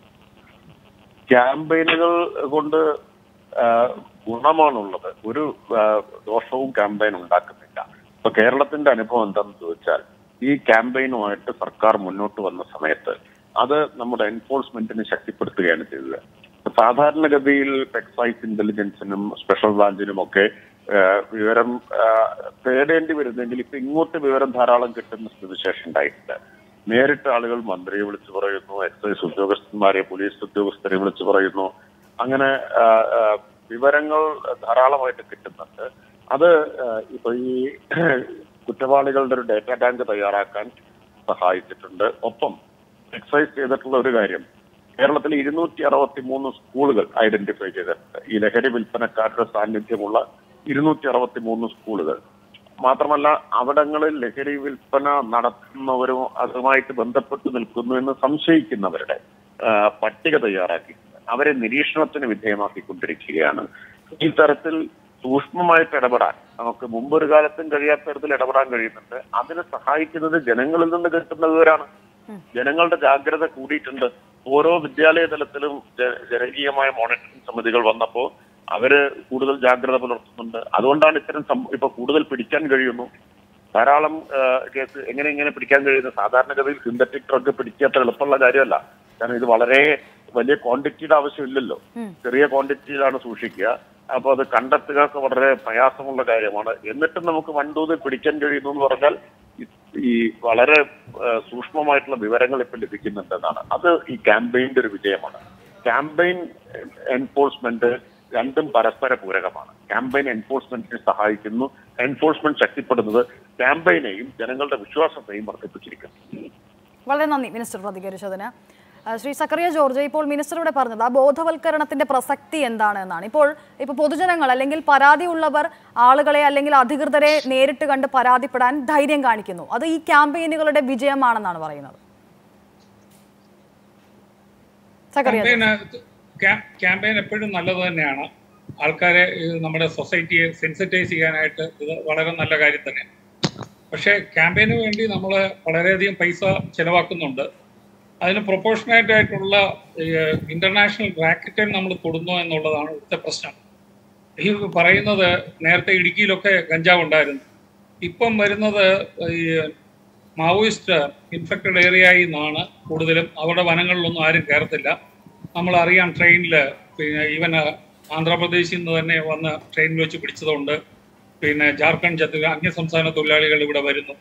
ക്യാമ്പയിനുകൾ കൊണ്ട് ആ, ഗുണമാണുള്ളത് ഒരു ആ, ദോഷവും ക്യാമ്പയിൻ ഉണ്ടാക്കുന്നില്ല ഇപ്പൊ കേരളത്തിന്റെ അനുഭവം എന്താണെന്ന് ചോദിച്ചാൽ ഈ ക്യാമ്പയിനുമായിട്ട് സർക്കാർ മുന്നോട്ട് വന്ന സമയത്ത് അത് നമ്മുടെ എൻഫോഴ്സ്മെന്റിനെ ശക്തിപ്പെടുത്തുകയാണ് ചെയ്തത് സാധാരണഗതിയിൽ എക്സൈസ് ഇന്റലിജൻസിനും സ്പെഷ്യൽ ബ്രാഞ്ചിനും ഒക്കെ ആ, വിവരം ആ, തേടേണ്ടി വരുന്നെങ്കിൽ ഇപ്പൊ ഇങ്ങോട്ട് വിവരം ധാരാളം കിട്ടുന്ന സ്ഥിതിശേഷം ഉണ്ടായിട്ടുണ്ട് നേരിട്ട് ആളുകൾ മന്ത്രിയെ വിളിച്ചു പറയുന്നു എക്സൈസ് ഉദ്യോഗസ്ഥന്മാരെ പോലീസ് ഉദ്യോഗസ്ഥരെ വിളിച്ചു പറയുന്നു അങ്ങനെ ആ, ആ, വിവരങ്ങൾ ധാരാളമായിട്ട് കിട്ടുന്നുണ്ട് അത് ആ, ഇപ്പൊ ഈ കുറ്റവാളികളുടെ ഒരു ഡേറ്റ ബാങ്ക് തയ്യാറാക്കാൻ സഹായിച്ചിട്ടുണ്ട് ഒപ്പം എക്സൈസ് ചെയ്തിട്ടുള്ള ഒരു കാര്യം കേരളത്തിൽ ഇരുന്നൂറ്റി അറുപത്തി മൂന്ന് സ്കൂളുകൾ ഐഡന്റിഫൈ ചെയ്തിട്ടുണ്ട് ഈ ലഹരി വിൽപ്പനക്കാരുടെ സാന്നിധ്യമുള്ള ഇരുന്നൂറ്റി അറുപത്തി മൂന്ന് സ്കൂളുകൾ മാത്രമല്ല അവിടങ്ങളിൽ ലഹരി വിൽപ്പന നടത്തുന്നവരും അതുമായിട്ട് ബന്ധപ്പെട്ട് നിൽക്കുന്നു എന്ന് സംശയിക്കുന്നവരുടെ ആ, പട്ടിക തയ്യാറാക്കി അവരെ നിരീക്ഷണത്തിന് വിധേയമാക്കിക്കൊണ്ടിരിക്കുകയാണ് ഈ തരത്തിൽ സൂക്ഷ്മമായിട്ട് ഇടപെടാൻ നമുക്ക് മുമ്പൊരു കാലത്തും കഴിയാത്ത തരത്തിൽ ഇടപെടാൻ കഴിയുന്നുണ്ട് അതിനെ സഹായിക്കുന്നത് ജനങ്ങളിൽ നിന്ന് കിട്ടുന്ന വിവരമാണ് ജനങ്ങളുടെ ജാഗ്രത കൂടിയിട്ടുണ്ട് ഓരോ വിദ്യാലയ തലത്തിലും ജ- ജനകീയമായ മോണിറ്ററിംഗ് സമിതികൾ വന്നപ്പോ അവര് കൂടുതൽ ജാഗ്രത പുലർത്തുന്നുണ്ട് അതുകൊണ്ടാണ് ഇത്തരം സം- ഇപ്പൊ കൂടുതൽ പിടിക്കാൻ കഴിയുന്നു ധാരാളം ആ, കേസ് എങ്ങനെ എങ്ങനെ പിടിക്കാൻ കഴിയുന്നു സാധാരണഗതിയിൽ സിന്തറ്റിക് ഡ്രഗ് പിടിക്കുക അത്ര എളുപ്പമുള്ള കാര്യമല്ല കാരണം ഇത് വളരെ വലിയ ക്വാണ്ടിറ്റിയുടെ ആവശ്യമില്ലല്ലോ ചെറിയ ക്വാണ്ടിറ്റിയിലാണ് സൂക്ഷിക്കുക അപ്പൊ അത് കണ്ടെത്തുക ഒക്കെ വളരെ പ്രയാസമുള്ള കാര്യമാണ് എന്നിട്ടും നമുക്ക് വൻതോതിൽ പിടിക്കാൻ കഴിയുന്നു എന്ന് പറഞ്ഞാൽ ഈ- ഈ വളരെ ആ, സൂക്ഷ്മമായിട്ടുള്ള വിവരങ്ങൾ ഇപ്പൊ ലഭിക്കുന്നുണ്ടെന്നാണ് അത് ഈ ക്യാമ്പയിന്റെ ഒരു വിജയമാണ് ക്യാമ്പയിൻ എൻഫോഴ്സ്മെന്റ് രണ്ടും പരസ്പര പൂരകമാണ് ക്യാമ്പയിൻ എൻഫോഴ്സ്മെന്റിനെ സഹായിക്കുന്നു എൻഫോഴ്സ്മെന്റ് ശക്തിപ്പെടുന്നത് ക്യാമ്പയിനെയും ജനങ്ങളുടെ വിശ്വാസത്തെയും വർദ്ധിപ്പിച്ചിരിക്കുന്നു വളരെ നന്ദി മിനിസ്റ്റർ പ്രതികരിച്ചതിന് ആ, ശ്രീ സക്കറിയ ജോർജ് ഇപ്പോൾ മിനിസ്റ്റർ ഇവിടെ പറഞ്ഞത് ആ ബോധവൽക്കരണത്തിന്റെ പ്രസക്തി എന്താണ് എന്നാണ് ഇപ്പോൾ ഇപ്പോൾ പൊതുജനങ്ങൾ അല്ലെങ്കിൽ പരാതിയുള്ളവർ ആളുകളെ അല്ലെങ്കിൽ അധികൃതരെ നേരിട്ട് കണ്ട് പരാതിപ്പെടാൻ ധൈര്യം കാണിക്കുന്നു അത് ഈ ക്യാമ്പയിനുകളുടെ വിജയമാണെന്നാണ് പറയുന്നത് സക്കറിയ ജോർജ്. ക്യാമ്പയിൻ ക്യാ- ക്യാമ്പയിൻ എപ്പോഴും നല്ലത് തന്നെയാണ് ആൾക്കാരെ ഇത് നമ്മുടെ സൊസൈറ്റിയെ സെൻസിറ്റൈസ് ചെയ്യാനായിട്ട് ഇത് വളരെ നല്ല കാര്യം തന്നെയാണ് പക്ഷേ ക്യാമ്പയിന് വേണ്ടി നമ്മൾ വളരെയധികം പൈസ ചെലവാക്കുന്നുണ്ട് അതിന് പ്രൊപ്പോർഷണേറ്റ് ആയിട്ടുള്ള ഇന്റർനാഷണൽ റാക്കറ്റിൽ നമ്മൾ തൊടുന്നു എന്നുള്ളതാണ് ഇവിടുത്തെ പ്രശ്നം ഈ പറയുന്നത് നേരത്തെ ഇടുക്കിയിലൊക്കെ കഞ്ചാവ് ഉണ്ടായിരുന്നു ഇപ്പം വരുന്നത് ഈ മാവോയിസ്റ്റ് ഇൻഫെക്റ്റഡ് ഏരിയയിൽ നിന്നാണ് കൂടുതലും അവിടെ വനങ്ങളിലൊന്നും ആരും കയറത്തില്ല നമ്മൾ അറിയാം ട്രെയിനിൽ പിന്നെ ഈവൻ ആന്ധ്രാപ്രദേശിൽ നിന്ന് തന്നെ വന്ന് ട്രെയിനിൽ വെച്ച് പിടിച്ചതുകൊണ്ട് പിന്നെ ജാർഖണ്ഡ് ഛത്തീസ്ഗഡ് അന്യ സംസ്ഥാന തൊഴിലാളികൾ ഇവിടെ വരുന്നു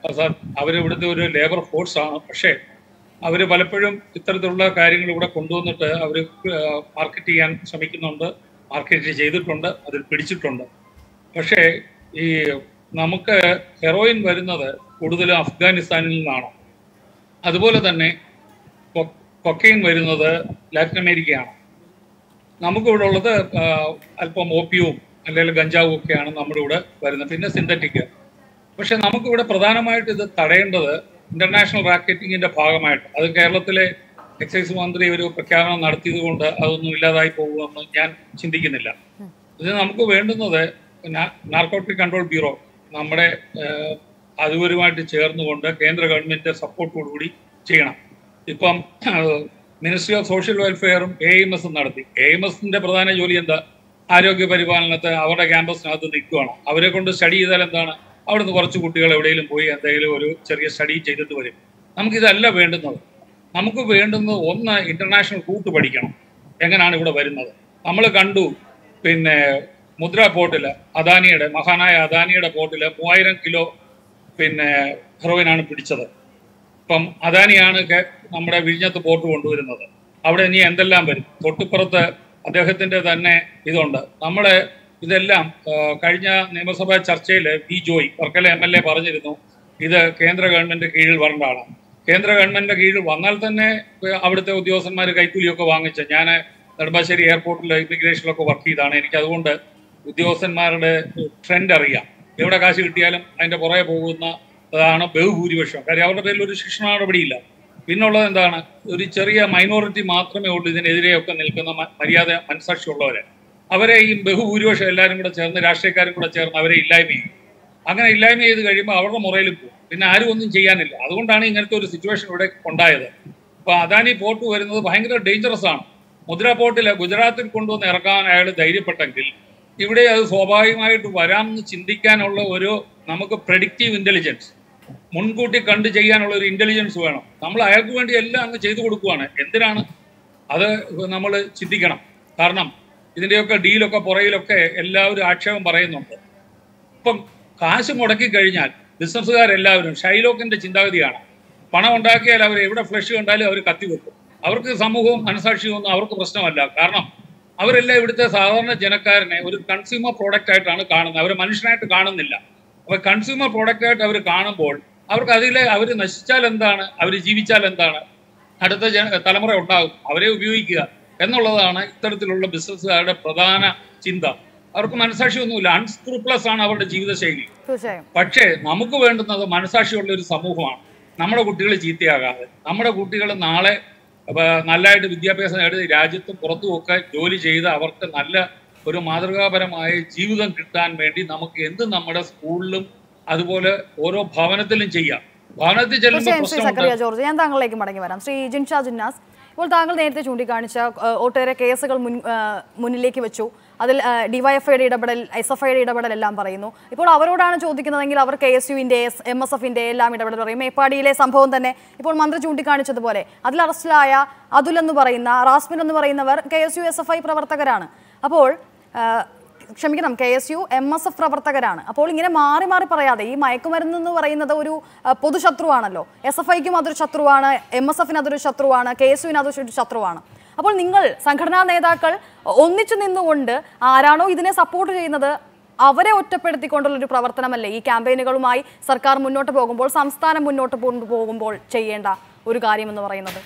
അവർ ഇവിടുത്തെ ഒരു ലേബർ ഫോഴ്സ് ആണ് പക്ഷേ അവർ പലപ്പോഴും ഇത്തരത്തിലുള്ള കാര്യങ്ങൾ ഇവിടെ കൊണ്ടുവന്നിട്ട് അവർ മാർക്കറ്റ് ചെയ്യാൻ ശ്രമിക്കുന്നുണ്ട് മാർക്കറ്റ് ചെയ്തിട്ടുണ്ട് അതിൽ പിടിച്ചിട്ടുണ്ട് പക്ഷേ ഈ നമുക്ക് ഹെറോയിൻ വരുന്നത് കൂടുതലും അഫ്ഗാനിസ്ഥാനിൽ നിന്നാണ് അതുപോലെ തന്നെ കൊ- കൊക്കൈൻ വരുന്നത് ലാറ്റിൻ അമേരിക്കയാണ് നമുക്കിവിടെ ഉള്ളത് ആ, അല്പം ഓപ്പിയവും അല്ലെങ്കിൽ ഗഞ്ചാവും ഒക്കെയാണ് നമ്മുടെ ഇവിടെ വരുന്നത് പിന്നെ സിന്തറ്റിക് പക്ഷെ നമുക്കിവിടെ പ്രധാനമായിട്ട് ഇത് തടയേണ്ടത് ഇന്റർനാഷണൽ റാക്കറ്റിങ്ങിന്റെ ഭാഗമായിട്ട് അത് കേരളത്തിലെ എക്സൈസ് മന്ത്രി ഒരു പ്രഖ്യാപനം നടത്തിയത് കൊണ്ട് അതൊന്നും ഇല്ലാതായി പോകുമെന്ന് ഞാൻ ചിന്തിക്കുന്നില്ല ഇത് നമുക്ക് വേണ്ടുന്നത് നാർക്കോട്ടിക് കൺട്രോൾ ബ്യൂറോ നമ്മുടെ ഏഹ്, അതുവരുമായിട്ട് ചേർന്നുകൊണ്ട് കേന്ദ്ര ഗവൺമെന്റ് സപ്പോർട്ടോടുകൂടി ചെയ്യണം ഇപ്പം മിനിസ്ട്രി ഓഫ് സോഷ്യൽ വെൽഫെയറും എ എം എസും നടത്തി എ എം എസിന്റെ പ്രധാന ജോലി എന്താ ആരോഗ്യ പരിപാലനത്തെ അവരുടെ ക്യാമ്പസിനകത്ത് നിൽക്കുകയാണ് അവരെ കൊണ്ട് സ്റ്റഡി ചെയ്താൽ എന്താണ് അവിടുന്ന് കുറച്ച് കുട്ടികൾ എവിടെയെങ്കിലും പോയി എന്തെങ്കിലും ഒരു ചെറിയ സ്റ്റഡി ചെയ്തിട്ട് വരും നമുക്കിതല്ല വേണ്ടുന്നത് നമുക്ക് വേണ്ടുന്നത് ഒന്ന് ഇന്റർനാഷണൽ റൂട്ട് പഠിക്കണം എങ്ങനെയാണ് ഇവിടെ വരുന്നത് നമ്മൾ കണ്ടു പിന്നെ മുദ്ര പോർട്ടില് അദാനിയുടെ മഹാനായ അദാനിയുടെ പോർട്ടില് മൂവായിരം കിലോ പിന്നെ ഹെറോയിനാണ് പിടിച്ചത് ഇപ്പം അദാനിയാണ് കെ- നമ്മുടെ വിഴിഞ്ഞത്ത് പോർട്ട് കൊണ്ടുവരുന്നത് അവിടെ ഇനി എന്തെല്ലാം വരും തൊട്ടിപ്പുറത്ത് അദ്ദേഹത്തിന്റെ തന്നെ ഇതുണ്ട് നമ്മള് ഇതെല്ലാം ആ, കഴിഞ്ഞ നിയമസഭാ ചർച്ചയിൽ V Joy Varkala M L A പറഞ്ഞിരുന്നു ഇത് കേന്ദ്ര ഗവൺമെന്റ് കീഴിൽ വരേണ്ടതാണ് കേന്ദ്ര ഗവൺമെന്റിന്റെ കീഴിൽ വന്നാൽ തന്നെ ഏ, അവിടുത്തെ ഉദ്യോഗസ്ഥന്മാർ കൈക്കൂലിയൊക്കെ വാങ്ങിച്ച ഞാൻ നെടുമ്പാശ്ശേരി എയർപോർട്ടിൽ ഇമിഗ്രേഷനിലൊക്കെ വർക്ക് ചെയ്താണ് എനിക്ക് അതുകൊണ്ട് ഉദ്യോഗസ്ഥന്മാരുടെ ട്രെൻഡ് അറിയാം എവിടെ കാശ് കിട്ടിയാലും അതിന്റെ പുറകെ പോകുന്ന അതാണ് ബഹുഭൂരിപക്ഷം കാര്യം അവരുടെ പേരിൽ ഒരു ശിക്ഷണ നടപടിയില്ല പിന്നുള്ളത് എന്താണ് ഒരു ചെറിയ മൈനോറിറ്റി മാത്രമേ ഉള്ളൂ ഇതിനെതിരെയൊക്കെ നിൽക്കുന്ന മ- മര്യാദ മനസാക്ഷിയുള്ളവരെ അവരെ ഈ ബഹുഭൂരിപക്ഷം എല്ലാവരും കൂടെ ചേർന്ന് രാഷ്ട്രീയക്കാരും കൂടെ ചേർന്ന് അവരെ ഇല്ലായ്മ ചെയ്യും അങ്ങനെ ഇല്ലായ്മ ചെയ്ത് കഴിയുമ്പോൾ അവരുടെ മുറയിൽ പോകും പിന്നെ ആരും ഒന്നും ചെയ്യാനില്ല അതുകൊണ്ടാണ് ഇങ്ങനത്തെ ഒരു സിറ്റുവേഷൻ ഇവിടെ ഉണ്ടായത് അപ്പൊ അദാനി പോർട്ട് വരുന്നത് ഭയങ്കര ഡേഞ്ചറസ് ആണ് മുദ്ര പോർട്ടിൽ ഗുജറാത്തിൽ കൊണ്ടുവന്ന് ഇറക്കാൻ അയാൾ ധൈര്യപ്പെട്ടെങ്കിൽ ഇവിടെ അത് സ്വാഭാവികമായിട്ട് വരാമെന്ന് ചിന്തിക്കാനുള്ള ഒരു നമുക്ക് പ്രഡിക്റ്റീവ് ഇന്റലിജൻസ് മുൻകൂട്ടി കണ്ട് ചെയ്യാനുള്ള ഒരു ഇന്റലിജൻസ് വേണം നമ്മൾ അയാൾക്ക് വേണ്ടി എല്ലാം അങ്ങ് ചെയ്തു കൊടുക്കുവാണ് എന്തിനാണ് അത് നമ്മൾ ചിന്തിക്കണം കാരണം ഇതിന്റെയൊക്കെ ഡീലൊക്കെ പുറകിലൊക്കെ എല്ലാവരും ആക്ഷേപം പറയുന്നുണ്ട് ഇപ്പം കാശ് മുടക്കി കഴിഞ്ഞാൽ ബിസിനസ്സുകാരെല്ലാവരും ഷൈലോക്കിന്റെ ചിന്താഗതിയാണ് പണം ഉണ്ടാക്കിയാൽ അവർ എവിടെ ഫ്ലഷ് കണ്ടാലും അവർ കത്തിവെക്കും അവർക്ക് സമൂഹവും മനസാക്ഷിയും ഒന്നും അവർക്ക് പ്രശ്നമല്ല കാരണം അവരെല്ലാം ഇവിടുത്തെ സാധാരണ ജനക്കാരനെ ഒരു കൺസ്യൂമർ പ്രോഡക്റ്റ് ആയിട്ടാണ് കാണുന്നത് അവർ മനുഷ്യനായിട്ട് കാണുന്നില്ല അപ്പൊ കൺസ്യൂമർ പ്രോഡക്റ്റ് ആയിട്ട് അവർ കാണുമ്പോൾ അവർക്ക് അതിലെ അവർ നശിച്ചാൽ എന്താണ് അവർ ജീവിച്ചാൽ എന്താണ് അടുത്ത ജന തലമുറ ഉണ്ടാകും അവരെ ഉപയോഗിക്കുക എന്നുള്ളതാണ് ഇത്തരത്തിലുള്ള ബിസിനസ്സുകാരുടെ പ്രധാന ചിന്ത അവർക്ക് മനസാക്ഷിയൊന്നുമില്ല അൺസ്ക്രൂപ്ലസ് ആണ് അവരുടെ ജീവിതശൈലി തീർച്ചയായും പക്ഷേ നമുക്ക് വേണ്ടുന്നത് മനസാക്ഷിയുള്ള ഒരു സമൂഹമാണ് നമ്മുടെ കുട്ടികൾ ചീത്തയാകാതെ നമ്മുടെ കുട്ടികൾ നാളെ അപ്പൊ നല്ലതായിട്ട് വിദ്യാഭ്യാസം നേടി രാജ്യത്തും പുറത്തുമൊക്കെ ജോലി ചെയ്ത് അവർക്ക് നല്ല ഒരു മാതൃകാപരമായ ജീവിതം കിട്ടാൻ വേണ്ടി നമുക്ക് എന്ത് നമ്മുടെ സ്കൂളിലും അതുപോലെ ഓരോ ഭവനത്തിലും ചെയ്യാം ഭവനത്തിൽ ചെല്ലുമ്പോൾ തീർച്ചയായും ശ്രീ പ്രശ്നമുണ്ട് സക്കറിയ ജോർജ് ഞാൻ താങ്കളിലേക്ക് മടങ്ങി വരാം ശ്രീ ജിൻഷാ ജിന്നാസ് ഇപ്പോൾ താങ്കൾ നേരത്തെ ചൂണ്ടിക്കാണിച്ച ഏഹ്, ഒട്ടേറെ കേസുകൾ മുൻ ഏഹ്, മുന്നിലേക്ക് വെച്ചു അതിൽ ഡിവൈഎഫ്ഐയുടെ ഇടപെടൽ എസ് എഫ് ഐയുടെ ഇടപെടൽ എല്ലാം പറയുന്നു ഇപ്പോൾ അവരോടാണ് ചോദിക്കുന്നതെങ്കിൽ അവർ കെ എസ് യുവിൻ്റെ എം എസ് എഫിൻ്റെ എല്ലാം ഇടപെടൽ പറയും മേപ്പാടിയിലെ സംഭവം തന്നെ ഇപ്പോൾ മന്ത്രി ചൂണ്ടിക്കാണിച്ചതുപോലെ അതിൽ അറസ്റ്റിലായ അതുൽ എന്ന് പറയുന്ന റാസ്മിൻ എന്ന് പറയുന്നവർ K S U S F I പ്രവർത്തകരാണ് അപ്പോൾ ഏഹ്, ക്ഷമിക്കണം K S U M S F പ്രവർത്തകരാണ് അപ്പോൾ ഇങ്ങനെ മാറി മാറി പറയാതെ ഈ മയക്കുമരുന്ന് എന്ന് പറയുന്നത് ഒരു ആ, പൊതുശത്രുവാണല്ലോ എസ് എഫ് ഐക്കും അതൊരു ശത്രുവാണ് എം എസ് എഫിന് അതൊരു ശത്രുവാണ് കെ എസ് യുവിന് അതൊരു ശത്രുവാണ് അപ്പോൾ നിങ്ങൾ സംഘടനാ നേതാക്കൾ ഒന്നിച്ചു നിന്നുകൊണ്ട് ആരാണോ ഇതിനെ സപ്പോർട്ട് ചെയ്യുന്നത് അവരെ ഒറ്റപ്പെടുത്തിക്കൊണ്ടുള്ള ഒരു പ്രവർത്തനമല്ലേ ഈ ക്യാമ്പയിനുകളുമായി സർക്കാർ മുന്നോട്ട് പോകുമ്പോൾ സംസ്ഥാനം മുന്നോട്ട് പോകുമ്പോൾ ചെയ്യേണ്ട ഒരു കാര്യമെന്ന് പറയുന്നത്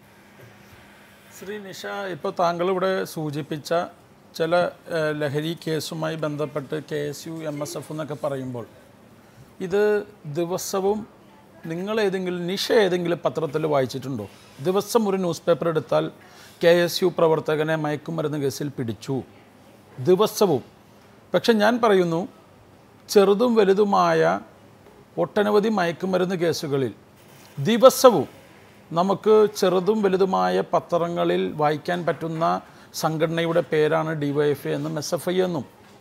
ശ്രീ നിഷ ഇപ്പോൾ താങ്കൾ ഇവിടെ സൂചിപ്പിച്ച ചില ഏഹ്, ലഹരി കേസുമായി ബന്ധപ്പെട്ട് K S U M S F എന്നൊക്കെ പറയുമ്പോൾ ഇത് ദിവസവും നിങ്ങൾ ഏതെങ്കിലും നിഷ ഏതെങ്കിലും പത്രത്തിൽ വായിച്ചിട്ടുണ്ടോ ദിവസം ഒരു ന്യൂസ് പേപ്പർ എടുത്താൽ കെ എസ് യു പ്രവർത്തകനെ മയക്കുമരുന്ന് കേസിൽ പിടിച്ചു ദിവസവും പക്ഷെ ഞാൻ പറയുന്നു ചെറുതും വലുതുമായ ഒട്ടനവധി മയക്കുമരുന്ന് കേസുകളിൽ ദിവസവും നമുക്ക് ചെറുതും വലുതുമായ പത്രങ്ങളിൽ വായിക്കാൻ പറ്റുന്ന സംഘടനയുടെ പേരാണ് ഡിവൈഎഫ്ഐ എന്നും എസ് എഫ് ഐ എന്നും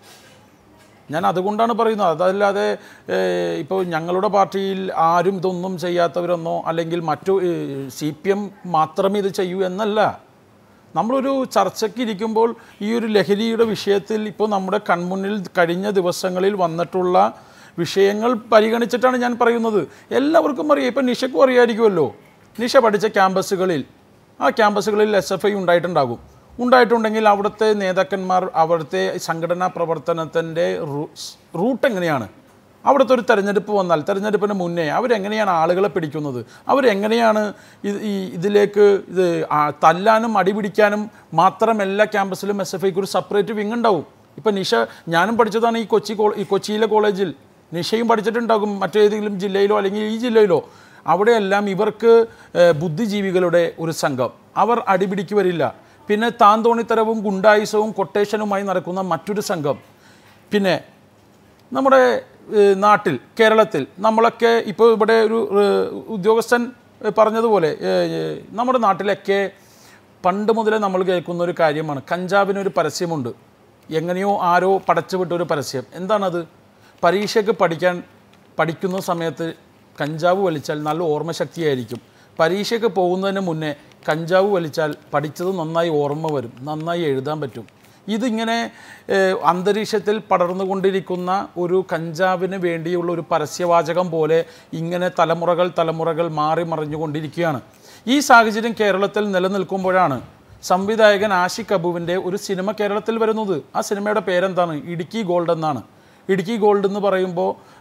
ഞാൻ അതുകൊണ്ടാണ് പറയുന്നത് അതല്ലാതെ ഇപ്പോൾ ഞങ്ങളുടെ പാർട്ടിയിൽ ആരും ഇതൊന്നും ചെയ്യാത്തവരെന്നോ അല്ലെങ്കിൽ മറ്റു സി പി എം മാത്രമേ ഇത് ചെയ്യൂ എന്നല്ല നമ്മളൊരു ചർച്ചയ്ക്ക് ഇരിക്കുമ്പോൾ ഈ ഒരു ലഹരിയുടെ വിഷയത്തിൽ ഇപ്പോൾ നമ്മുടെ കൺമുന്നിൽ കഴിഞ്ഞ ദിവസങ്ങളിൽ വന്നിട്ടുള്ള വിഷയങ്ങൾ പരിഗണിച്ചിട്ടാണ് ഞാൻ പറയുന്നത് എല്ലാവർക്കും അറിയാം ഇപ്പം നിഷയ്ക്കും അറിയാമായിരിക്കുമല്ലോ നിഷ പഠിച്ച ക്യാമ്പസുകളിൽ ആ ക്യാമ്പസുകളിൽ എസ് എഫ് ഐ ഉണ്ടായിട്ടുണ്ടാകും ഉണ്ടായിട്ടുണ്ടെങ്കിൽ അവിടുത്തെ നേതാക്കന്മാർ അവിടുത്തെ സംഘടനാ പ്രവർത്തനത്തിൻ്റെ റൂട്ട് എങ്ങനെയാണ് അവിടുത്തെ ഒരു തെരഞ്ഞെടുപ്പ് വന്നാൽ തെരഞ്ഞെടുപ്പിന് മുന്നേ അവരെങ്ങനെയാണ് ആളുകളെ പിടിക്കുന്നത് അവരെങ്ങനെയാണ് ഇത് ഈ ഇതിലേക്ക് ഇത് ആ തല്ലാനും അടിപിടിക്കാനും മാത്രം എല്ലാ ക്യാമ്പസിലും എസ് എഫ് ഐക്ക് ഒരു സെപ്പറേറ്റ് വിങ് ഉണ്ടാവും ഇപ്പം നിഷ ഞാനും പഠിച്ചതാണ് ഈ കൊച്ചി കോ ഈ കൊച്ചിയിലെ കോളേജിൽ നിഷയും പഠിച്ചിട്ടുണ്ടാകും മറ്റേതെങ്കിലും ജില്ലയിലോ അല്ലെങ്കിൽ ഈ ജില്ലയിലോ അവിടെയെല്ലാം ഇവർക്ക് ഏഹ്, ബുദ്ധിജീവികളുടെ ഒരു സംഘം അവർ അടിപിടിക്ക് വരില്ല പിന്നെ താന്തോണിത്തരവും ഗുണ്ടായുസവും കൊട്ടേഷനുമായി നടക്കുന്ന മറ്റൊരു സംഘം പിന്നെ നമ്മുടെ ഏഹ്, നാട്ടിൽ കേരളത്തിൽ നമ്മളൊക്കെ ഇപ്പോൾ ഇവിടെ ഒരു ഏഹ്, ഉദ്യോഗസ്ഥൻ ഏഹ്, പറഞ്ഞതുപോലെ ഏഹ്, നമ്മുടെ നാട്ടിലൊക്കെ പണ്ട് മുതലേ നമ്മൾ കേൾക്കുന്ന ഒരു കാര്യമാണ് കഞ്ചാവിനൊരു പരസ്യമുണ്ട് എങ്ങനെയോ ആരോ പടച്ചുവിട്ട ഒരു പരസ്യം എന്താണത് പരീക്ഷയ്ക്ക് പഠിക്കാൻ പഠിക്കുന്ന സമയത്ത് കഞ്ചാവ് വലിച്ചാൽ നല്ല ഓർമ്മശക്തിയായിരിക്കും പരീക്ഷയ്ക്ക് പോകുന്നതിന് മുന്നേ കഞ്ചാവ് വലിച്ചാൽ പഠിച്ചത് നന്നായി ഓർമ്മ വരും നന്നായി എഴുതാൻ പറ്റും ഇതിങ്ങനെ ഏഹ്, അന്തരീക്ഷത്തിൽ പടർന്നുകൊണ്ടിരിക്കുന്ന ഒരു കഞ്ചാവിന് വേണ്ടിയുള്ള ഒരു പരസ്യവാചകം പോലെ ഇങ്ങനെ തലമുറകൾ തലമുറകൾ മാറി മറിഞ്ഞുകൊണ്ടിരിക്കുകയാണ് ഈ സാഹചര്യം കേരളത്തിൽ നിലനിൽക്കുമ്പോഴാണ് സംവിധായകൻ ആഷിഖ് അബുവിൻ്റെ ഒരു സിനിമ കേരളത്തിൽ വരുന്നത് ആ സിനിമയുടെ പേരെന്താണ് ഇടുക്കി ഗോൾഡ് എന്നാണ് ഇടുക്കി ഗോൾഡ് എന്ന് പറയുമ്പോൾ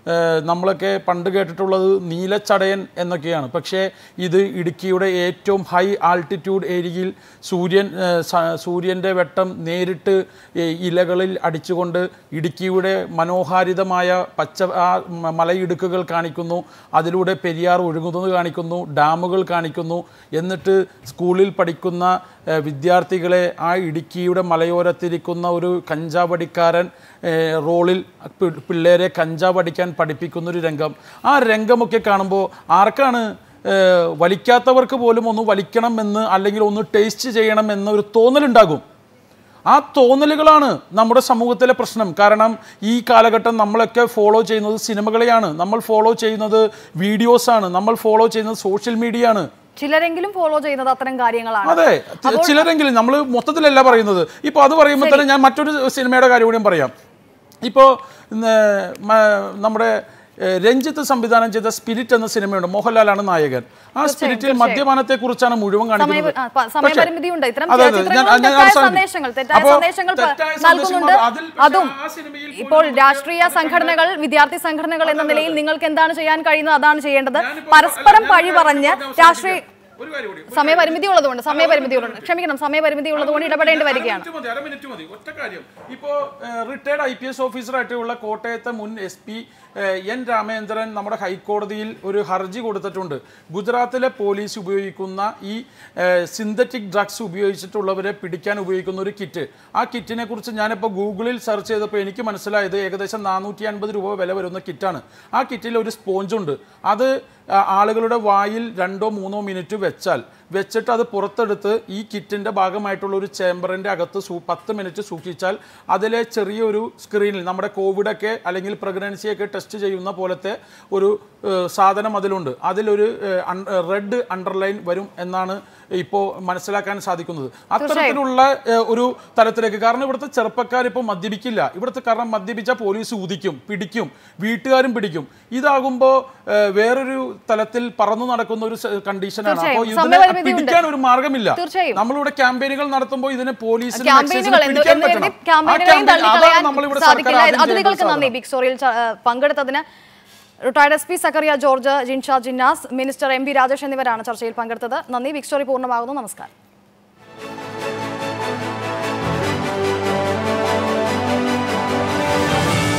ഏഹ്, നമ്മളൊക്കെ പണ്ട് കേട്ടിട്ടുള്ളത് നീലച്ചടയൻ എന്നൊക്കെയാണ് പക്ഷേ ഇത് ഇടുക്കിയുടെ ഏറ്റവും ഹൈ ആൾട്ടിറ്റ്യൂഡ് ഏരിയയിൽ സൂര്യൻ ഏഹ്, സ- സൂര്യൻ്റെ വെട്ടം നേരിട്ട് ഈ ഇലകളിൽ അടിച്ചുകൊണ്ട് ഇടുക്കിയുടെ മനോഹാരിതമായ പച്ച ആ മ- മലയിടുക്കുകൾ കാണിക്കുന്നു അതിലൂടെ പെരിയാർ ഒഴുകുന്നത് കാണിക്കുന്നു ഡാമുകൾ കാണിക്കുന്നു എന്നിട്ട് സ്കൂളിൽ പഠിക്കുന്ന ഏഹ്, വിദ്യാർത്ഥികളെ ആ ഇടുക്കിയുടെ മലയോരത്തിരിക്കുന്ന ഒരു കഞ്ചാവടിക്കാരൻ ഏഹ്, റോളിൽ പി- പിള്ളേരെ കഞ്ചാവടിക്കാൻ പഠിപ്പിക്കുന്ന ഒരു രംഗം ആ രംഗമൊക്കെ കാണുമ്പോൾ ആർക്കാണ് ഏഹ്, വലിക്കാത്തവർക്ക് പോലും ഒന്ന് വലിക്കണം എന്ന് അല്ലെങ്കിൽ ഒന്ന് ടേസ്റ്റ് ചെയ്യണം എന്നൊരു തോന്നലുണ്ടാകും ആ തോന്നലുകളാണ് നമ്മുടെ സമൂഹത്തിലെ പ്രശ്നം കാരണം ഈ കാലഘട്ടം നമ്മളൊക്കെ ഫോളോ ചെയ്യുന്നത് സിനിമകളെയാണ് നമ്മൾ ഫോളോ ചെയ്യുന്നത് വീഡിയോസാണ് നമ്മൾ ഫോളോ ചെയ്യുന്നത് സോഷ്യൽ മീഡിയ ആണ് ചിലരെങ്കിലും ഫോളോ ചെയ്യുന്നത് അത്തരം കാര്യങ്ങളാണ് അതെ ചി- ചിലരെങ്കിലും നമ്മൾ മൊത്തത്തിലല്ല പറയുന്നത് ഇപ്പോൾ അത് പറയുമ്പോൾ തന്നെ ഞാൻ മറ്റൊരു സിനിമയുടെ കാര്യം കൂടിയും പറയാം ഇപ്പോൾ നമ്മുടെ ഏഹ്, രഞ്ജിത്ത് സംവിധാനം ചെയ്ത സ്പിരിറ്റ് എന്ന സിനിമയുണ്ട് മോഹൻലാലാണ് നായകൻ ആ സ്പിരിറ്റിൽ മദ്യപാനത്തെ കുറിച്ചാണ് മുഴുവൻ കാണിക്കുന്നത് സമയ- ആ, പ- സമയപരിമിതിയുണ്ട്. ഇത്തരം അതെ, അതെ. ചിത്രങ്ങളിൽ ഞാൻ- ഞാൻ തെറ്റായ അവസാനിപ്പിക്കും. സന്ദേശങ്ങൾ, തെറ്റായ അപ്പോൾ സന്ദേശങ്ങൾ പ- തെറ്റായ സന്ദേശങ്ങൾ നൽകുന്നുണ്ട്. അതിൽ പക്ഷേ അതും ആ സിനിമയിൽ പോലും ഇപ്പോൾ നമുക്ക് രാഷ്ട്രീയ സംഘടനകൾ വിദ്യാർത്ഥി സംഘടനകൾ എന്ന നിലയിൽ നിങ്ങൾക്ക് എന്താണ് ചെയ്യാൻ കഴിയുന്നത് അതാണ് ചെയ്യേണ്ടത് ഞാനിപ്പോൾ- പരസ്പരം അല്ല, ഞാൻ പഴി ഒരു പറഞ്ഞ് കാര്യം കൂടി രാഷ്ട്രീയ ഒരു കാര്യം കൂടി. സമയപരിമിതി ഉള്ളതുകൊണ്ട് സമയപരിമിതി ഉള്ളതുകൊണ്ട് ക്ഷമിക്കണം സമയപരിമിതി ഉള്ളതുകൊണ്ട് ഇടപെടേണ്ടി വരികയാണ് അര മിനിറ്റ് മതി, അര മിനിറ്റ് മതി ഒറ്റ കാര്യം ഇപ്പോ റിട്ടയർഡ് ഐ പി എസ് ഓഫീസറായിട്ടുള്ള കോട്ടയത്തെ മുൻ എസ് പി എൻ രാമേന്ദ്രൻ നമ്മുടെ ഹൈക്കോടതിയിൽ ഒരു ഹർജി കൊടുത്തിട്ടുണ്ട് ഗുജറാത്തിലെ പോലീസ് ഉപയോഗിക്കുന്ന ഈ സിന്തറ്റിക് ഡ്രഗ്സ് ഉപയോഗിച്ചിട്ടുള്ളവരെ പിടിക്കാൻ ഉപയോഗിക്കുന്ന ഒരു കിറ്റ് ആ കിറ്റിനെ കുറിച്ച് ഞാനിപ്പോൾ ഗൂഗിളിൽ സെർച്ച് ചെയ്തപ്പോൾ എനിക്ക് മനസ്സിലായത് ഏകദേശം നാനൂറ്റി അൻപത് രൂപ വില വരുന്ന കിറ്റാണ് ആ കിറ്റിൽ ഒരു സ്പോഞ്ചുണ്ട് അത് ആ, ആളുകളുടെ വായിൽ രണ്ടോ മൂന്നോ മിനിറ്റ് വെച്ചാൽ വെച്ചിട്ട് അത് പുറത്തെടുത്ത് ഈ കിറ്റിൻ്റെ ഭാഗമായിട്ടുള്ള ഒരു ചേമ്പറിൻ്റെ അകത്ത് സൂ പത്ത് മിനിറ്റ് സൂക്ഷിച്ചാൽ അതിലെ ചെറിയൊരു സ്ക്രീനിൽ നമ്മുടെ കോവിഡൊക്കെ അല്ലെങ്കിൽ പ്രഗ്നൻസിയൊക്കെ ടെസ്റ്റ് ചെയ്യുന്ന പോലത്തെ ഒരു ഏഹ്, സാധനം അതിലുണ്ട് അതിലൊരു റെഡ് അണ്ടർലൈൻ വരും എന്നാണ് ഇപ്പോൾ മനസ്സിലാക്കാൻ സാധിക്കുന്നത് അത്തരത്തിലുള്ള ഏഹ്, ഒരു തലത്തിലേക്ക് കാരണം ഇവിടുത്തെ ചെറുപ്പക്കാർ ഇപ്പോൾ മദ്യപിക്കില്ല ഇവിടുത്തെ കാരണം മദ്യപിച്ച പോലീസ് ഊതിക്കും പിടിക്കും വീട്ടുകാരും പിടിക്കും ഇതാകുമ്പോൾ വേറൊരു തലത്തിൽ പറന്നു നടക്കുന്ന ഒരു സ- കണ്ടീഷനാണ് അപ്പോൾ തീർച്ചയായും. ഇതിനെ സമയപരിമിതി ഉണ്ട്. പിടിക്കാൻ ഒരു മാർഗമില്ല തീർച്ചയായും. നമ്മളിവിടെ ക്യാമ്പയിനുകൾ നടത്തുമ്പോൾ ഇതിനെ പോലീസിന് ക്യാമ്പയിനുകൾ എന്ന് പിടിക്കാൻ എന്ന് പറ്റണം കരുതി ആ ക്യാമ്പയിനുകളെയും campaign- അതാണ് തള്ളിക്കളയാൻ നമ്മളിവിടെ സർക്കാർ സാധിക്കില്ല ആദ്യം ചെയ്യേണ്ട അതിഥികൾക്ക് നന്ദി സാധനം. ബിഗ് സ്റ്റോറിയിൽ ച- ഏഹ് പങ്കെടുത്തതിന് retired S P Zacharia George Jinsha Jinnas minister M P Rajesh എന്നിവരാണ് ചർച്ചയിൽ പങ്കെടുത്തത് നന്ദി ബിഗ് സ്റ്റോറി പൂർണ്ണമാകുന്നു നമസ്കാരം